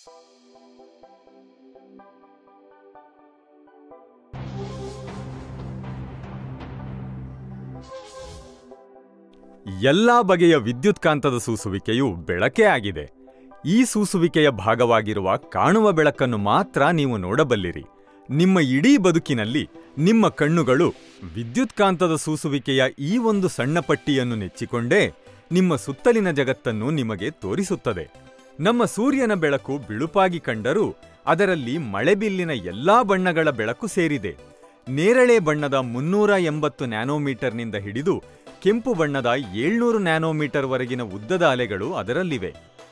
ಎಲ್ಲಾ ಬಗೆಯ ವಿದ್ಯುತ್ಕಾಂತದ ಸೂಸುವಿಕೆಯು ಬೆಳಕೇ ಆಗಿದೆ ಈ ಸೂಸುವಿಕೆಯ ಭಾಗವಾಗಿರುವ ಕಾಣುವ ಬೆಳಕನ್ನು ಮಾತ್ರ ನೀವು ನೋಡಬಲ್ಲಿರಿ ನಿಮ್ಮ ಇಡೀ ಬದುಕಿನಲ್ಲಿ ನಿಮ್ಮ ಕಣ್ಣುಗಳು ವಿದ್ಯುತ್ಕಾಂತದ ಸೂಸುವಿಕೆಯ ಈ ಒಂದು ಸಣ್ಣ ಪಟ್ಟಿಯನ್ನು ನೆಚ್ಚಿಕೊಂಡೇ ನಿಮ್ಮ ಸುತ್ತಲಿನ ಜಗತ್ತನ್ನು ನಿಮಗೆ ತೋರಿಸುತ್ತದೆ ನಮ್ಮ ಸೂರ್ಯನ ಬೆಳಕು ಬಿಳುಪಾಗಿ ಕಂಡರೂ ಅದರಲ್ಲಿ ಮಳೆಬಿಲ್ಲಿನ ಎಲ್ಲಾ ಬಣ್ಣಗಳ ಬೆಳಕು ಸೇರಿದೆ ನೇರಳೆ ಬಣ್ಣದ ಮುನ್ನೂರ ಎಂಬತ್ತು ನ್ಯಾನೋಮೀಟರ್ನಿಂದ ಹಿಡಿದು ಕೆಂಪು ಬಣ್ಣದ ಏಳ್ನೂರು ನ್ಯಾನೋಮೀಟರ್ವರೆಗಿನ ಉದ್ದದ ಅಲೆಗಳು ಅದರಲ್ಲಿವೆ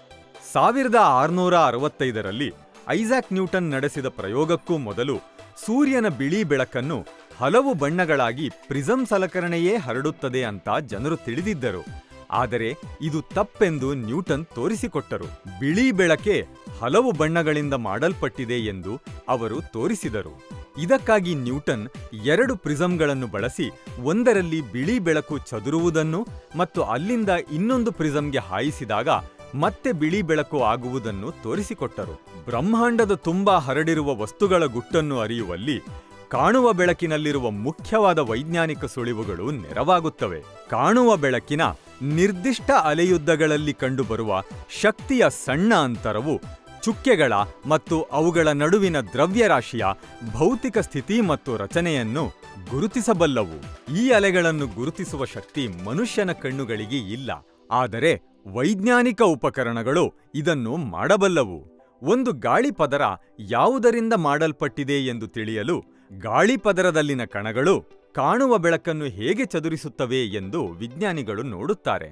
ಸಾವಿರದ ಆರುನೂರ ಅರವತ್ತೈದರಲ್ಲಿ ಐಸಾಕ್ ನ್ಯೂಟನ್ ನಡೆಸಿದ ಪ್ರಯೋಗಕ್ಕೂ ಮೊದಲು ಸೂರ್ಯನ ಬಿಳಿ ಬೆಳಕನ್ನು ಹಲವು ಬಣ್ಣಗಳಾಗಿ ಪ್ರಿಸಂ ಸಲಕರಣೆಯೇ ಹರಡುತ್ತದೆ ಅಂತ ಜನರು ತಿಳಿದಿದ್ದರು ಆದರೆ ಇದು ತಪ್ಪೆಂದು ನ್ಯೂಟನ್ ತೋರಿಸಿಕೊಟ್ಟರು ಬಿಳಿ ಬೆಳಕೆ ಹಲವು ಬಣ್ಣಗಳಿಂದ ಮಾಡಲ್ಪಟ್ಟಿದೆ ಎಂದು ಅವರು ತೋರಿಸಿದರು ಇದಕ್ಕಾಗಿ ನ್ಯೂಟನ್ ಎರಡು ಪ್ರಿಸಂಗಳನ್ನು ಬಳಸಿ ಒಂದರಲ್ಲಿ ಬಿಳಿ ಬೆಳಕು ಚದುರುವುದನ್ನು ಮತ್ತು ಅಲ್ಲಿಂದ ಇನ್ನೊಂದು ಪ್ರಿಸಂಗೆ ಹಾಯಿಸಿದಾಗ ಮತ್ತೆ ಬಿಳಿ ಬೆಳಕು ಆಗುವುದನ್ನು ತೋರಿಸಿಕೊಟ್ಟರು ಬ್ರಹ್ಮಾಂಡದ ತುಂಬಾ ಹರಡಿರುವ ವಸ್ತುಗಳ ಗುಟ್ಟನ್ನು ಅರಿಯುವಲ್ಲಿ ಕಾಣುವ ಬೆಳಕಿನಲ್ಲಿರುವ ಮುಖ್ಯವಾದ ವೈಜ್ಞಾನಿಕ ಸುಳಿವುಗಳು ನೆರವಾಗುತ್ತವೆ ಕಾಣುವ ಬೆಳಕಿನ ನಿರ್ದಿಷ್ಟ ಅಲೆಯುದ್ದಗಳಲ್ಲಿ ಕಂಡುಬರುವ ಶಕ್ತಿಯ ಸಣ್ಣ ಅಂತರವು ಚುಕ್ಕೆಗಳ ಮತ್ತು ಅವುಗಳ ನಡುವಿನ ದ್ರವ್ಯರಾಶಿಯ ಭೌತಿಕ ಸ್ಥಿತಿ ಮತ್ತು ರಚನೆಯನ್ನು ಗುರುತಿಸಬಲ್ಲವು ಈ ಅಲೆಗಳನ್ನು ಗುರುತಿಸುವ ಶಕ್ತಿ ಮನುಷ್ಯನ ಕಣ್ಣುಗಳಿಗೆ ಇಲ್ಲ ಆದರೆ ವೈಜ್ಞಾನಿಕ ಉಪಕರಣಗಳು ಇದನ್ನು ಮಾಡಬಲ್ಲವು ಒಂದು ಗಾಳಿಪದರ ಯಾವುದರಿಂದ ಮಾಡಲ್ಪಟ್ಟಿದೆ ಎಂದು ತಿಳಿಯಲು ಗಾಳಿಪದರದಲ್ಲಿನ ಕಣಗಳು ಕಾಣುವ ಬೆಳಕನ್ನು ಹೇಗೆ ಚದುರಿಸುತ್ತವೆ ಎಂದು ವಿಜ್ಞಾನಿಗಳು ನೋಡುತ್ತಾರೆ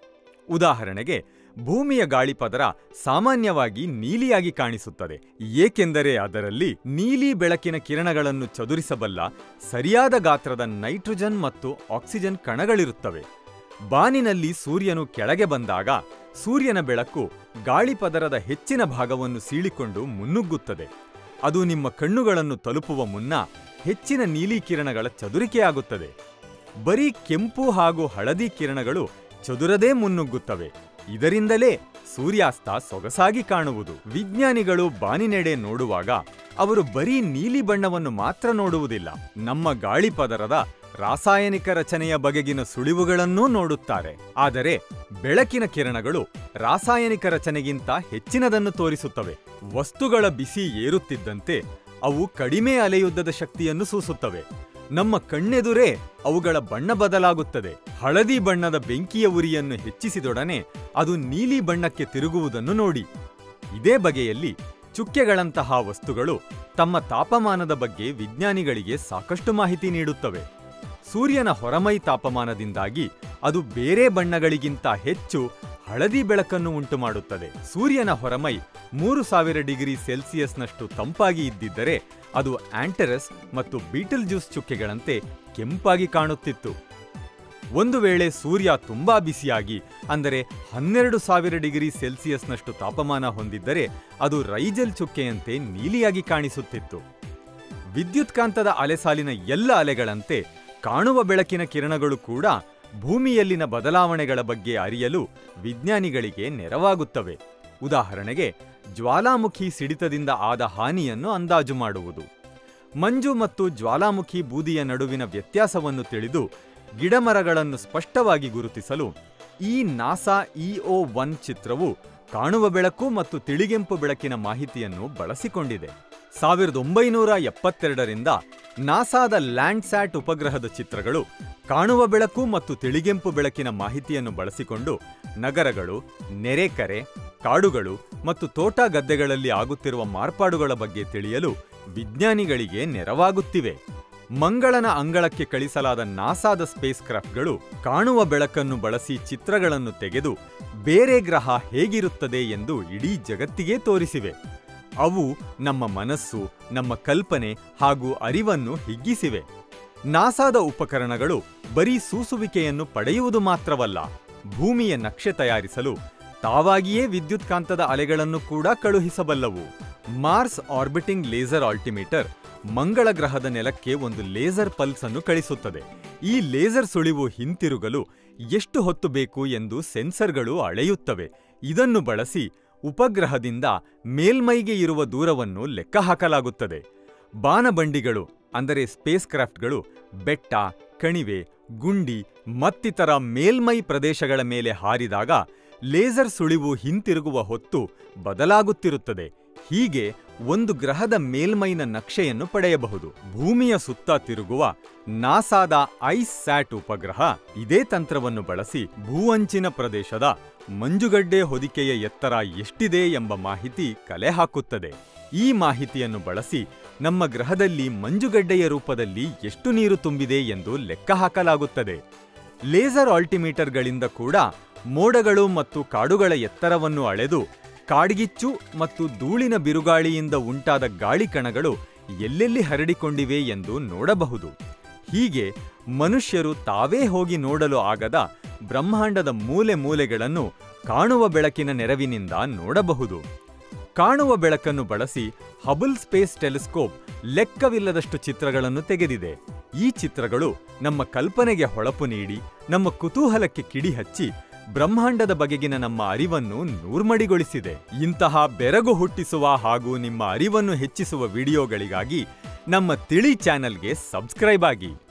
ಉದಾಹರಣೆಗೆ ಭೂಮಿಯ ಗಾಳಿಪದರ ಸಾಮಾನ್ಯವಾಗಿ ನೀಲಿಯಾಗಿ ಕಾಣಿಸುತ್ತದೆ ಏಕೆಂದರೆ ಅದರಲ್ಲಿ ನೀಲಿ ಬೆಳಕಿನ ಕಿರಣಗಳನ್ನು ಚದುರಿಸಬಲ್ಲ ಸರಿಯಾದ ಗಾತ್ರದ ನೈಟ್ರೋಜನ್ ಮತ್ತು ಆಕ್ಸಿಜನ್ ಕಣಗಳಿರುತ್ತವೆ ಬಾನಿನಲ್ಲಿ ಸೂರ್ಯನು ಕೆಳಗೆ ಬಂದಾಗ ಸೂರ್ಯನ ಬೆಳಕು ಗಾಳಿಪದರದ ಹೆಚ್ಚಿನ ಭಾಗವನ್ನು ಸೀಳಿಕೊಂಡು ಮುನ್ನುಗ್ಗುತ್ತದೆ ಅದು ನಿಮ್ಮ ಕಣ್ಣುಗಳನ್ನು ತಲುಪುವ ಮುನ್ನ ಹೆಚ್ಚಿನ ನೀಲಿ ಕಿರಣಗಳ ಚದುರಿಕೆಯಾಗುತ್ತದೆ ಬರೀ ಕೆಂಪು ಹಾಗೂ ಹಳದಿ ಕಿರಣಗಳು ಚದುರದೇ ಮುನ್ನುಗ್ಗುತ್ತವೆ ಇದರಿಂದಲೇ ಸೂರ್ಯಾಸ್ತ ಸೊಗಸಾಗಿ ಕಾಣುವುದು ವಿಜ್ಞಾನಿಗಳು ಬಾನಿನೆಡೆ ನೋಡುವಾಗ ಅವರು ಬರೀ ನೀಲಿ ಬಣ್ಣವನ್ನು ಮಾತ್ರ ನೋಡುವುದಿಲ್ಲ ನಮ್ಮ ಗಾಳಿಪದರದ ರಾಸಾಯನಿಕ ರಚನೆಯ ಬಗೆಗಿನ ಸುಳಿವುಗಳನ್ನೂ ನೋಡುತ್ತಾರೆ ಆದರೆ ಬೆಳಕಿನ ಕಿರಣಗಳು ರಾಸಾಯನಿಕ ರಚನೆಗಿಂತ ಹೆಚ್ಚಿನದನ್ನು ತೋರಿಸುತ್ತವೆ ವಸ್ತುಗಳ ಬಿಸಿ ಏರುತ್ತಿದ್ದಂತೆ ಅವು ಕಡಿಮೆ ಅಲೆಯುದ್ದದ ಶಕ್ತಿಯನ್ನು ಸೂಸುತ್ತವೆ ನಮ್ಮ ಕಣ್ಣೆದುರೇ ಅವುಗಳ ಬಣ್ಣ ಬದಲಾಗುತ್ತದೆ ಹಳದಿ ಬಣ್ಣದ ಬೆಂಕಿಯ ಉರಿಯನ್ನು ಹೆಚ್ಚಿಸಿದೊಡನೆ ಅದು ನೀಲಿ ಬಣ್ಣಕ್ಕೆ ತಿರುಗುವುದನ್ನು ನೋಡಿ ಇದೇ ಬಗೆಯಲ್ಲಿ ಚುಕ್ಕೆಗಳಂತಹ ವಸ್ತುಗಳು ತಮ್ಮ ತಾಪಮಾನದ ಬಗ್ಗೆ ವಿಜ್ಞಾನಿಗಳಿಗೆ ಸಾಕಷ್ಟು ಮಾಹಿತಿ ನೀಡುತ್ತವೆ ಸೂರ್ಯನ ಹೊರಮೈ ತಾಪಮಾನದಿಂದಾಗಿ ಅದು ಬೇರೆ ಬಣ್ಣಗಳಿಗಿಂತ ಹೆಚ್ಚು ಹಳದಿ ಬೆಳಕನ್ನು ಉಂಟುಮಾಡುತ್ತದೆ ಸೂರ್ಯನ ಹೊರಮೈ ಮೂರು ಸಾವಿರ ಡಿಗ್ರಿ ಸೆಲ್ಸಿಯಸ್ನಷ್ಟು ತಂಪಾಗಿ ಇದ್ದಿದ್ದರೆ ಅದು ಆಂಟರಸ್ ಮತ್ತು ಬೀಟಲ್ ಜ್ಯೂಸ್ ಚುಕ್ಕೆಗಳಂತೆ ಕೆಂಪಾಗಿ ಕಾಣುತ್ತಿತ್ತು ಒಂದು ವೇಳೆ ಸೂರ್ಯ ತುಂಬಾ ಬಿಸಿಯಾಗಿ ಅಂದರೆ ಹನ್ನೆರಡು ಸಾವಿರ ಡಿಗ್ರಿ ಸೆಲ್ಸಿಯಸ್ನಷ್ಟು ತಾಪಮಾನ ಹೊಂದಿದ್ದರೆ ಅದು ರೈಜಲ್ ಚುಕ್ಕೆಯಂತೆ ನೀಲಿಯಾಗಿ ಕಾಣಿಸುತ್ತಿತ್ತು ವಿದ್ಯುತ್ಕಾಂತದ ಅಲೆಸಾಲಿನ ಎಲ್ಲ ಅಲೆಗಳಂತೆ ಕಾಣುವ ಬೆಳಕಿನ ಕಿರಣಗಳು ಕೂಡ ಭೂಮಿಯಲ್ಲಿನ ಬದಲಾವಣೆಗಳ ಬಗ್ಗೆ ಅರಿಯಲು ವಿಜ್ಞಾನಿಗಳಿಗೆ ನೆರವಾಗುತ್ತವೆ ಉದಾಹರಣೆಗೆ ಜ್ವಾಲಾಮುಖಿ ಸಿಡಿತದಿಂದ ಆದ ಹಾನಿಯನ್ನು ಅಂದಾಜು ಮಾಡುವುದು ಮಂಜು ಮತ್ತು ಜ್ವಾಲಾಮುಖಿ ಬೂದಿಯ ನಡುವಿನ ವ್ಯತ್ಯಾಸವನ್ನು ತಿಳಿದು ಗಿಡಮರಗಳನ್ನು ಸ್ಪಷ್ಟವಾಗಿ ಗುರುತಿಸಲು ಈ ನಾಸಾ ಇಒ ಒನ್ ಚಿತ್ರವು ಕಾಣುವ ಬೆಳಕು ಮತ್ತು ತಿಳಿಗೆಂಪು ಬೆಳಕಿನ ಮಾಹಿತಿಯನ್ನು ಬಳಸಿಕೊಂಡಿದೆ ಸಾವಿರದ ಒಂಬೈನೂರ ಎಪ್ಪತ್ತೆರಡರಿಂದ ನಾಸಾದ ಲ್ಯಾಂಡ್ಸ್ಯಾಟ್ ಉಪಗ್ರಹದ ಚಿತ್ರಗಳು ಕಾಣುವ ಬೆಳಕು ಮತ್ತು ತಿಳಿಗೆಂಪು ಬೆಳಕಿನ ಮಾಹಿತಿಯನ್ನು ಬಳಸಿಕೊಂಡು ನಗರಗಳು ನೆರೆಕರೆ ಕಾಡುಗಳು ಮತ್ತು ತೋಟ ಗದ್ದೆಗಳಲ್ಲಿ ಆಗುತ್ತಿರುವ ಮಾರ್ಪಾಡುಗಳ ಬಗ್ಗೆ ತಿಳಿಯಲು ವಿಜ್ಞಾನಿಗಳಿಗೆ ನೆರವಾಗುತ್ತಿವೆ ಮಂಗಳನ ಅಂಗಳಕ್ಕೆ ಕಳಿಸಲಾದ ನಾಸಾದ ಸ್ಪೇಸ್ ಕ್ರಾಫ್ಟ್ಗಳು ಕಾಣುವ ಬೆಳಕನ್ನು ಬಳಸಿ ಚಿತ್ರಗಳನ್ನು ತೆಗೆದು ಬೇರೆ ಗ್ರಹ ಹೇಗಿರುತ್ತದೆ ಎಂದು ಇಡೀ ಜಗತ್ತಿಗೆ ತೋರಿಸಿವೆ ಅವು ನಮ್ಮ ಮನಸ್ಸು ನಮ್ಮ ಕಲ್ಪನೆ ಹಾಗೂ ಅರಿವನ್ನು ಹಿಗ್ಗಿಸಿವೆ ನಾಸಾದ ಉಪಕರಣಗಳು ಬರೀ ಸೂಸುವಿಕೆಯನ್ನು ಪಡೆಯುವುದು ಮಾತ್ರವಲ್ಲ ಭೂಮಿಯ ನಕ್ಷೆ ತಯಾರಿಸಲು ತಾವಾಗಿಯೇ ವಿದ್ಯುತ್ಕಾಂತದ ಅಲೆಗಳನ್ನು ಕೂಡ ಕಳುಹಿಸಬಲ್ಲವು ಮಾರ್ಸ್ ಆರ್ಬಿಟಿಂಗ್ ಲೇಸರ್ ಆಲ್ಟಿಮೀಟರ್ ಮಂಗಳ ಗ್ರಹದ ನೆಲಕ್ಕೆ ಒಂದು ಲೇಸರ್ ಪಲ್ಸ್ ಅನ್ನು ಕಳಿಸುತ್ತದೆ ಈ ಲೇಸರ್ ಸುಳಿವು ಹಿಂತಿರುಗಲು ಎಷ್ಟು ಹೊತ್ತು ಬೇಕು ಎಂದು ಸೆನ್ಸರ್ಗಳು ಅಳೆಯುತ್ತವೆ ಇದನ್ನು ಬಳಸಿ ಉಪಗ್ರಹದಿಂದ ಮೇಲ್ಮೈಗೆ ಇರುವ ದೂರವನ್ನು ಲೆಕ್ಕ ಹಾಕಲಾಗುತ್ತದೆ ಬಾನಬಂಡಿಗಳು ಅಂದರೆ ಸ್ಪೇಸ್ ಕ್ರಾಫ್ಟ್ಗಳು ಬೆಟ್ಟ ಕಣಿವೆ ಗುಂಡಿ ಮತ್ತಿತರ ಮೇಲ್ಮೈ ಪ್ರದೇಶಗಳ ಮೇಲೆ ಹಾರಿದಾಗ ಲೇಸರ್ ಸುಳಿವು ಹಿಂತಿರುಗುವ ಹೊತ್ತು ಬದಲಾಗುತ್ತಿರುತ್ತದೆ ಹೀಗೆ ಒಂದು ಗ್ರಹದ ಮೇಲ್ಮೈನ ನಕ್ಷೆಯನ್ನು ಪಡೆಯಬಹುದು ಭೂಮಿಯ ಸುತ್ತ ತಿರುಗುವ ನಾಸಾದ ಐಸ್ ಸ್ಯಾಟ್ ಉಪಗ್ರಹ ಇದೇ ತಂತ್ರವನ್ನು ಬಳಸಿ ಭೂವಂಚಿನ ಪ್ರದೇಶದ ಮಂಜುಗಡ್ಡೆ ಹೊದಿಕೆಯ ಎತ್ತರ ಎಷ್ಟಿದೆ ಎಂಬ ಮಾಹಿತಿ ಕಲೆ ಹಾಕುತ್ತದೆ ಈ ಮಾಹಿತಿಯನ್ನು ಬಳಸಿ ನಮ್ಮ ಗ್ರಹದಲ್ಲಿ ಮಂಜುಗಡ್ಡೆಯ ರೂಪದಲ್ಲಿ ಎಷ್ಟು ನೀರು ತುಂಬಿದೆ ಎಂದು ಲೆಕ್ಕ ಹಾಕಲಾಗುತ್ತದೆ ಲೇಸರ್ ಆಲ್ಟಿಮೀಟರ್ಗಳಿಂದ ಕೂಡ ಮೋಡಗಳು ಮತ್ತು ಕಾಡುಗಳ ಎತ್ತರವನ್ನು ಅಳೆದು ಕಾಡ್ಗಿಚ್ಚು ಮತ್ತು ಧೂಳಿನ ಬಿರುಗಾಳಿಯಿಂದ ಉಂಟಾದ ಗಾಳಿ ಕಣಗಳು ಎಲ್ಲೆಲ್ಲಿ ಹರಡಿಕೊಂಡಿವೆ ಎಂದು ನೋಡಬಹುದು ಹೀಗೆ ಮನುಷ್ಯರು ತಾವೇ ಹೋಗಿ ನೋಡಲು ಆಗದ ಬ್ರಹ್ಮಾಂಡದ ಮೂಲೆ ಮೂಲೆಗಳನ್ನು ಕಾಣುವ ಬೆಳಕಿನ ನೆರವಿನಿಂದ ನೋಡಬಹುದು ಕಾಣುವ ಬೆಳಕನ್ನು ಬಳಸಿ ಹಬಲ್ ಸ್ಪೇಸ್ ಟೆಲಿಸ್ಕೋಪ್ ಲೆಕ್ಕವಿಲ್ಲದಷ್ಟು ಚಿತ್ರಗಳನ್ನು ತೆಗೆದಿದೆ ಈ ಚಿತ್ರಗಳು ನಮ್ಮ ಕಲ್ಪನೆಗೆ ಹೊಳಪು ನೀಡಿ ನಮ್ಮ ಕುತೂಹಲಕ್ಕೆ ಕಿಡಿ ಹಚ್ಚಿ ಬ್ರಹ್ಮಾಂಡದ ಬಗೆಗಿನ ನಮ್ಮ ಅರಿವನ್ನು ನೂರ್ಮಡಿಗೊಳಿಸಿದೆ ಇಂತಹ ಬೆರಗು ಹುಟ್ಟಿಸುವ ಹಾಗೂ ನಿಮ್ಮ ಅರಿವನ್ನು ಹೆಚ್ಚಿಸುವ ವಿಡಿಯೋಗಳಿಗಾಗಿ ನಮ್ಮ ತಿಳಿ ಚಾನೆಲ್ಗೆ ಸಬ್ಸ್ಕ್ರೈಬ್ ಆಗಿ